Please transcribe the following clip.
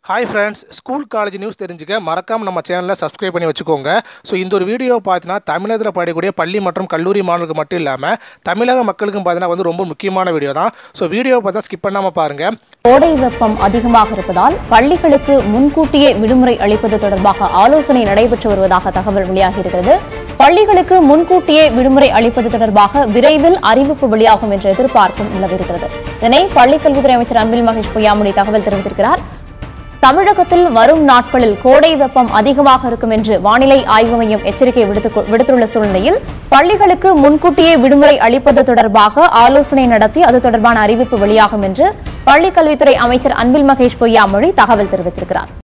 hi friends school college news தெரிஞ்சுக்க மறக்காம நம்ம சேனலை சப்ஸ்கிரைப் பண்ணி வச்சுக்கோங்க ஸோ இந்த ஒரு வீடியோ பார்த்தீங்கன்னா தமிழகத்தில் படிக்கக்கூடிய பள்ளி மற்றும் கல்லூரி மாணவர்களுக்கு மட்டும் இல்லாமல் தமிழக மக்களுக்கும் பார்த்தீங்கன்னா வந்து ரொம்ப முக்கியமான வீடியோ தான் ஸோ வீடியோ பார்த்தா ஸ்கிப் பண்ணாமல் பாருங்கள் கோடை வெப்பம் அதிகமாக இருப்பதால் பள்ளிகளுக்கு முன்கூட்டியே விடுமுறை அளிப்பது தொடர்பாக ஆலோசனை நடைபெற்று வருவதாக தகவல் வெளியாகியிருக்கிறது பள்ளிகளுக்கு முன்கூட்டியே விடுமுறை அளிப்பது தொடர்பாக விரைவில் அறிவிப்பு வெளியாகும் என்ற எதிர்பார்ப்பும் நிலவுகிறது இதனை பள்ளிக்கல்வித்துறை அமைச்சர் அன்பில் மகேஷ் பொய்யாமொழி தகவல் தெரிவித்திருக்கிறார் தமிழகத்தில் வரும் நாட்களில் கோடை வெப்பம் அதிகமாக இருக்கும் என்று வானிலை ஆய்வு மையம் எச்சரிக்கை விடுத்து- விடுத்துள்ள சூழ்நிலையில் பள்ளிகளுக்கு முன்கூட்டியே விடுமுறை அளிப்பது தொடர்பாக ஆலோசனை நடத்தி அது தொடர்பான அறிவிப்பு வெளியாகும் என்று பள்ளிக்கல்வித்துறை அமைச்சர் அன்பில் மகேஷ் பொய்யாமொழி தகவல் தெரிவித்திருக்கிறார்